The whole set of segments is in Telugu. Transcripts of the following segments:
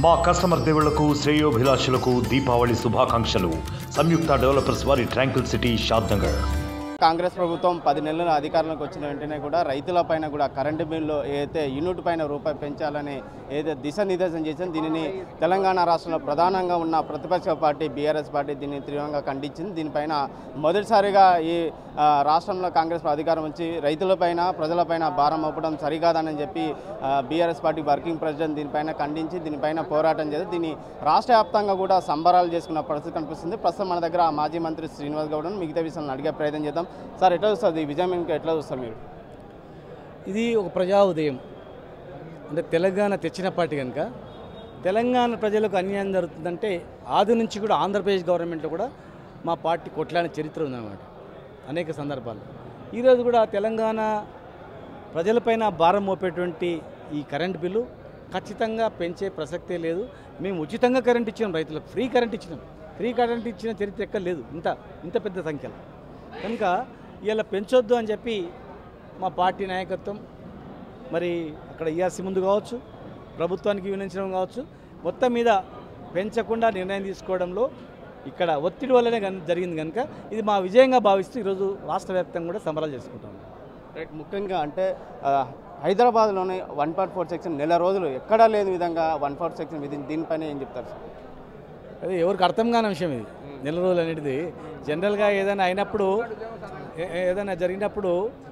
మా కస్టమర్ దేవుళ్లకు శ్రేయోభిలాషులకు దీపావళి శుభాకాంక్షలు సంయుక్త డెవలపర్స్ వారి tranquil city Shadnagar Congress ప్రభుత్వం పది నెలల అధికారంలోకి వచ్చిన వెంటనే కూడా రైతుల పైన కూడా కరెంటు బిల్లు ఏదైతే యూనిట్ పైన రూపాయి పెంచాలని ఏదైతే దిశానిర్దేశం చేసింది దీనిని తెలంగాణ రాష్ట్రంలో ప్రధానంగా ఉన్న ప్రతిపక్ష పార్టీ బీఆర్ఎస్ పార్టీ దీన్ని తీవ్రంగా ఖండించింది దీనిపైన మొదటిసారిగా ఈ ఆ, రాష్ట్రంలో కాంగ్రెస్ అధికారం వచ్చి రైతులపైన ప్రజలపైన భారం మోపడం సరికాదని చెప్పి బీఆర్ఎస్ పార్టీ వర్కింగ్ ప్రెసిడెంట్ దీనిపైన ఖండించి దీనిపైన పోరాటం చేసి దీన్ని రాష్ట్ర వ్యాప్తంగా కూడా సంబరాలు చేసుకున్న పరిస్థితి కనిపిస్తుంది ప్రస్తుతం మన దగ్గర మాజీ మంత్రి శ్రీనివాస్ గౌడ్ మిగతా విషయాలను అడిగే ప్రయత్నం చేద్దాం సార్ ఎట్లా చూస్తారు ఈ విజయం ఇంకా ఎట్లా చూస్తారు మీరు ఇది ఒక ప్రజా ఉదయం అంటే తెలంగాణ తెచ్చిన పార్టీ కనుక తెలంగాణ ప్రజలకు అన్యాయం జరుగుతుందంటే ఆది నుంచి కూడా ఆంధ్రప్రదేశ్ గవర్నమెంట్లో కూడా మా పార్టీ కొట్లాడిన చరిత్ర ఉందన్నమాట అనేక సందర్భాలు ఈరోజు కూడా తెలంగాణ ప్రజలపైన భారం మోపేటువంటి ఈ కరెంట్ బిల్లు ఖచ్చితంగా పెంచే ప్రసక్తే లేదు మేము ఉచితంగా కరెంట్ ఇచ్చినాం రైతులకు ఫ్రీ కరెంట్ ఇచ్చినాం ఫ్రీ కరెంట్ ఇచ్చిన చరిత్ర ఎక్కడ లేదు ఇంత ఇంత పెద్ద సంఖ్యలో కనుక ఇలా పెంచొద్దు అని చెప్పి మా పార్టీ నాయకత్వం మరి అక్కడ ఈఆర్సీ ముందు కావచ్చు ప్రభుత్వానికి వినించడం కావచ్చు మొత్తం మీద పెంచకుండా నిర్ణయం తీసుకోవడంలో ఇక్కడ ఒత్తిడి వల్లనే గన్- జరిగింది కనుక ఇది మా విజయంగా భావిస్తూ ఈరోజు రాష్ట్ర వ్యాప్తంగా కూడా సంబరాలు చేసుకుంటాం రైట్ ముఖ్యంగా అంటే ఆ, హైదరాబాద్లోనే వన్ పాయింట్ ఫోర్ సెక్షన్ నెల రోజులు ఎక్కడా లేని విధంగా వన్ ఫోర్ సెక్షన్ విధి దీనిపైన ఏం చెప్తారు సార్ అది ఎవరికి అర్థం కాని విషయం ఇది నెల రోజులు అనేది జనరల్గా ఏదైనా అయినప్పుడు ఏ- ఏదైనా జరిగినప్పుడు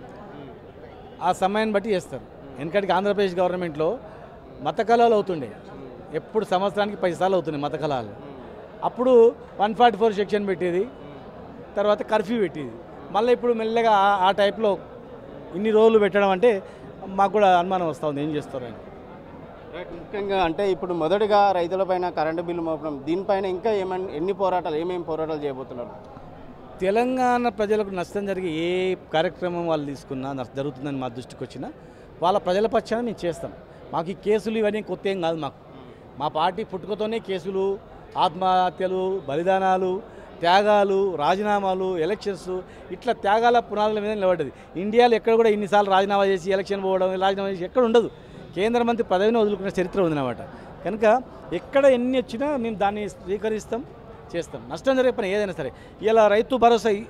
ఆ సమయాన్ని బట్టి చేస్తారు ఎందుకంటే ఆంధ్రప్రదేశ్ గవర్నమెంట్లో మత కళాలు అవుతుండే ఎప్పుడు సంవత్సరానికి పది సార్లు అవుతున్నాయి మత కళాలు అప్పుడు వన్ ఫార్టీ ఫోర్ సెక్షన్ పెట్టేది తర్వాత కర్ఫ్యూ పెట్టేది మళ్ళీ ఇప్పుడు మెల్లగా ఆ- ఆ టైప్లో ఇన్ని రోజులు పెట్టడం అంటే మాకు కూడా అనుమానం వస్తూ ఉంది ఏం చేస్తారు అని రైట్ ముఖ్యంగా అంటే ఇప్పుడు మొదటగా రైతులపైన కరెంటు బిల్లు మోపడం దీనిపైన ఇంకా ఏమని ఎన్ని పోరాటాలు ఏమేమి పోరాటాలు చేయబోతున్నారు తెలంగాణ ప్రజలకు నష్టం జరిగే ఏ కార్యక్రమం వాళ్ళు తీసుకున్నా నష్టం జరుగుతుందని మా దృష్టికి వచ్చినా వాళ్ళ ప్రజల పక్షాన మేము చేస్తాం మాకు ఈ కేసులు ఇవన్నీ కొత్త ఏం కాదు మాకు మా పార్టీ పుట్టుకతోనే కేసులు ఆత్మహత్యలు బలిదానాలు త్యాగాలు రాజీనామాలు ఎలక్షన్స్ ఇట్లా త్యాగాల పునాదుల మీద నిలబడ్డది ఇండియాలో ఎక్కడ కూడా ఇన్నిసార్లు రాజీనామా చేసి ఎలక్షన్ పోవడం రాజీనామా చేసి ఎక్కడ ఉండదు కేంద్ర మంత్రి పదవిని వదులుకున్న చరిత్ర ఉందన్నమాట కనుక ఎక్కడ ఎన్ని వచ్చినా మేము దాన్ని స్వీకరిస్తాం చేస్తాం నష్టం జరిగే పని ఏదైనా సరే ఇలా రైతు భరోసా ఈ-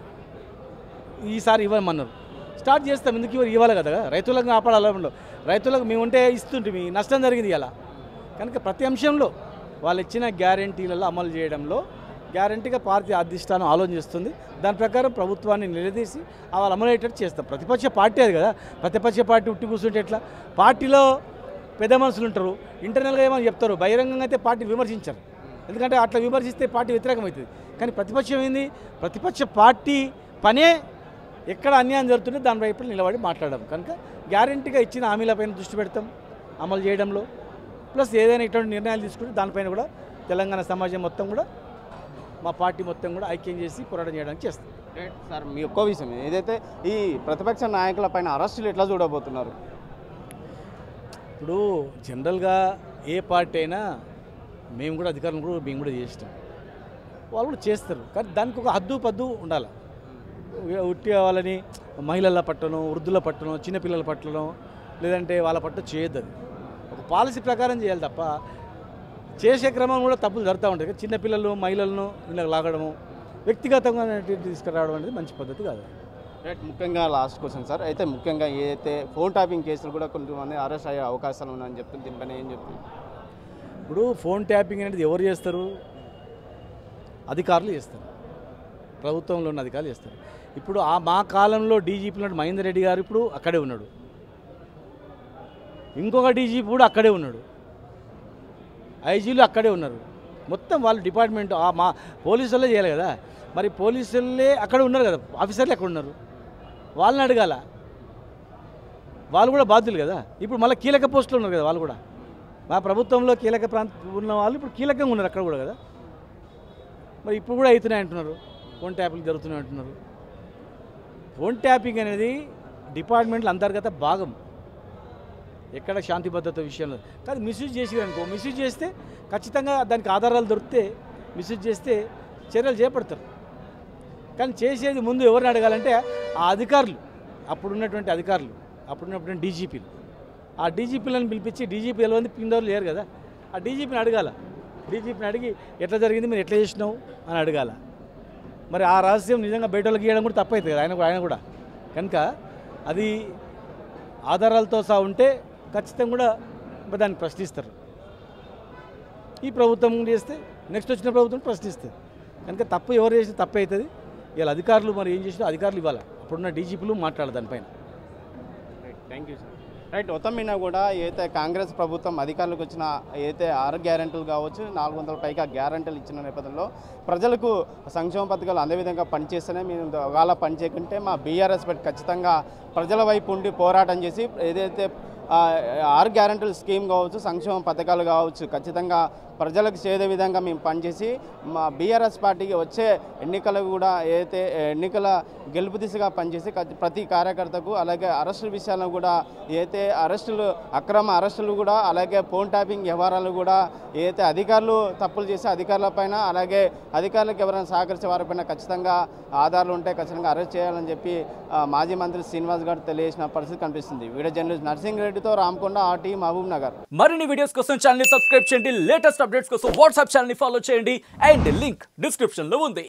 ఈసారి ఇవ్వమన్నారు స్టార్ట్ చేస్తాం ఎందుకు ఇవ్వరు ఇవ్వాలి కదా రైతులకు కాపాడాలి రైతులకు మేము ఉంటే ఇస్తుంటే నష్టం జరిగింది ఇలా కనుక ప్రతి అంశంలో వాళ్ళు ఇచ్చిన గ్యారంటీలలో అమలు చేయడంలో గ్యారంటీగా పార్టీ అధిష్టానం ఆలోచన చేస్తుంది దాని ప్రకారం ప్రభుత్వాన్ని నిలదీసి ఆ వాళ్ళు అమలయ్యేటట్టు చేస్తాం ప్రతిపక్ష పార్టీ అది కదా ప్రతిపక్ష పార్టీ ఉట్టి కూర్చుంటే ఎట్లా పార్టీలో పెద్ద మనుషులు ఉంటారు ఇంటర్నల్గా ఏమని చెప్తారు బహిరంగంగా అయితే పార్టీ విమర్శించరు ఎందుకంటే అట్లా విమర్శిస్తే పార్టీ వ్యతిరేకం అవుతుంది కానీ ప్రతిపక్షం ఏంది ప్రతిపక్ష పార్టీ పనే ఎక్కడ అన్యాయం జరుగుతుంటే దాని వైపు నిలబడి మాట్లాడడం కనుక గ్యారంటీగా ఇచ్చిన హామీలపైన దృష్టి పెడతాం అమలు చేయడంలో ప్లస్ ఏదైనా ఇటువంటి నిర్ణయాలు తీసుకుంటే దానిపైన కూడా తెలంగాణ సమాజం మొత్తం కూడా మా పార్టీ మొత్తం కూడా ఐక్యం చేసి పోరాటం చేయడానికి చేస్తాం రైట్ సార్ మీ ఒక్కో విషయం ఏదైతే ఈ ప్రతిపక్ష నాయకుల పైన అరెస్టులు ఎట్లా చూడబోతున్నారు ఇప్పుడు జనరల్గా ఏ పార్టీ అయినా మేము కూడా అధికారులు కూడా మేము కూడా చేస్తాం వాళ్ళు కూడా చేస్తారు కానీ దానికి ఒక హద్దు పద్దు ఉండాలి ఉట్టి వాళ్ళని మహిళల పట్టణం వృద్ధుల పట్టణం చిన్నపిల్లల పట్టణం లేదంటే వాళ్ళ పట్ల చేయొద్దు అది ఒక పాలసీ ప్రకారం చేయాలి తప్ప చేసే క్రమం కూడా తప్పులు జరుగుతూ ఉంటాయి కానీ చిన్నపిల్లలు మహిళలను ఇలా లాగడము వ్యక్తిగతంగా తీసుకురావడం అనేది మంచి పద్ధతి కాదు రైట్ ముఖ్యంగా లాస్ట్ క్వశ్చన్ సార్ అయితే ముఖ్యంగా ఏదైతే ఫోన్ టాపింగ్ కేసులు కూడా కొంతమంది అరెస్ట్ అయ్యే అవకాశాలు ఉన్నాయని చెప్తుంది దీనిపైన ఏం చెప్తుంది ఇప్పుడు ఫోన్ ట్యాపింగ్ అనేది ఎవరు చేస్తారు అధికారులు చేస్తారు ప్రభుత్వంలో ఉన్న అధికారులు చేస్తారు ఇప్పుడు ఆ మా కాలంలో డీజీపీ ఉన్నాడు మహేందర్ రెడ్డి గారు ఇప్పుడు అక్కడే ఉన్నాడు ఇంకొక డీజీపీ కూడా అక్కడే ఉన్నాడు ఐజీలు అక్కడే ఉన్నారు మొత్తం వాళ్ళు డిపార్ట్మెంట్ ఆ మా పోలీసులే చేయాలి కదా మరి పోలీసులే అక్కడ ఉన్నారు కదా ఆఫీసర్లు ఎక్కడ ఉన్నారు వాళ్ళని అడగాల వాళ్ళు కూడా బాధ్యులు కదా ఇప్పుడు మళ్ళీ కీలక పోస్టులు ఉన్నారు కదా వాళ్ళు కూడా మా ప్రభుత్వంలో కీలక ప్రాంత ఉన్న వాళ్ళు ఇప్పుడు కీలకంగా ఉన్నారు అక్కడ కూడా కదా మరి ఇప్పుడు కూడా అవుతున్నాయి అంటున్నారు ఫోన్ ట్యాపింగ్ జరుగుతున్నాయి అంటున్నారు ఫోన్ ట్యాపింగ్ అనేది డిపార్ట్మెంట్ల అంతర్గత భాగం ఎక్కడ శాంతి భద్రత విషయంలో కాదు మిస్యూజ్ చేసి అనుకో మిస్యూజ్ చేస్తే ఖచ్చితంగా దానికి ఆధారాలు దొరికితే మిస్యూజ్ చేస్తే చర్యలు చేపడతారు కానీ చేసేది ముందు ఎవరిని అడగాలంటే ఆ అధికారులు అప్పుడున్నటువంటి అధికారులు అప్పుడున్నటువంటి డీజీపీలు ఆ డీజీపీలను పిలిపించి డీజీపీ ఎలా కింద లేరు కదా ఆ డీజీపీని అడగాల డీజీపీని అడిగి ఎట్లా జరిగింది మీరు ఎట్లా చేసినావు అని అడగాల మరి ఆ రహస్యం నిజంగా బయట వాళ్ళకి ఇవ్వడం కూడా తప్పవుతుంది ఆయన కూడా ఆయన కూడా కనుక అది ఆధారాలతో సహా ఉంటే ఖచ్చితంగా కూడా మరి దాన్ని ప్రశ్నిస్తారు ఈ ప్రభుత్వం చేస్తే నెక్స్ట్ వచ్చిన ప్రభుత్వం ప్రశ్నిస్తుంది కనుక తప్పు ఎవరు చేస్తే తప్పు అవుతుంది ఇవాళ అధికారులు మరి ఏం చేసినా అధికారులు ఇవ్వాలి అప్పుడున్న డీజీపీలు మాట్లాడాలి దానిపైన థ్యాంక్ యూ సార్ రైట్ మొత్తం మీద కూడా ఏదైతే కాంగ్రెస్ ప్రభుత్వం అధికారులకు వచ్చిన ఏదైతే ఆరు గ్యారెంటీలు కావచ్చు నాలుగు వందల పైగా గ్యారెంటీలు ఇచ్చిన నేపథ్యంలో ప్రజలకు సంక్షేమ పథకాలు అందే విధంగా పనిచేస్తేనే మేము ఒకవేళ పనిచేయకుంటే మా బీఆర్ఎస్ పెట్టి ఖచ్చితంగా ప్రజల వైపు ఉండి పోరాటం చేసి ఏదైతే ఆ, ఆరు గ్యారెంటీల స్కీమ్ కావచ్చు సంక్షేమ పథకాలు కావచ్చు ఖచ్చితంగా ప్రజలకు చేదే విధంగా మేము పనిచేసి మా బీఆర్ఎస్ పార్టీకి వచ్చే ఎన్నికలకు కూడా ఏదైతే ఎన్నికల గెలుపు దిశగా పనిచేసి ఖచ్చి- ప్రతి కార్యకర్తకు అలాగే అరెస్టుల విషయాలను కూడా ఏదైతే అరెస్టులు అక్రమ అరెస్టులు కూడా అలాగే ఫోన్ ట్యాపింగ్ వ్యవహారాలు కూడా ఏదైతే అధికారులు తప్పులు చేసి అధికారుల పైన అలాగే అధికారులకు ఎవరైనా సహకరించే వారిపైన ఖచ్చితంగా ఆధారాలు ఉంటే ఖచ్చితంగా అరెస్ట్ చేయాలని చెప్పి ఆ, మాజీ మంత్రి శ్రీనివాస్ గారు తెలియజేసిన పరిస్థితి కనిపిస్తుంది వీడియో జర్నలిస్ట్ నర్సింగ్ రెడ్డితో రామకొండ ఆర్టీ మహబూబ్ నగర్ మరిన్ని వీడియోస్ కోసం ఛానల్ ని సబ్స్క్రైబ్ చేయండి లేటెస్ట్ అప్డేట్స్ కోసం వాట్సాప్ ఛానల్ ని ఫాలో చేయండి అండ్ లింక్ డిస్క్రిప్షన్ లో ఉంది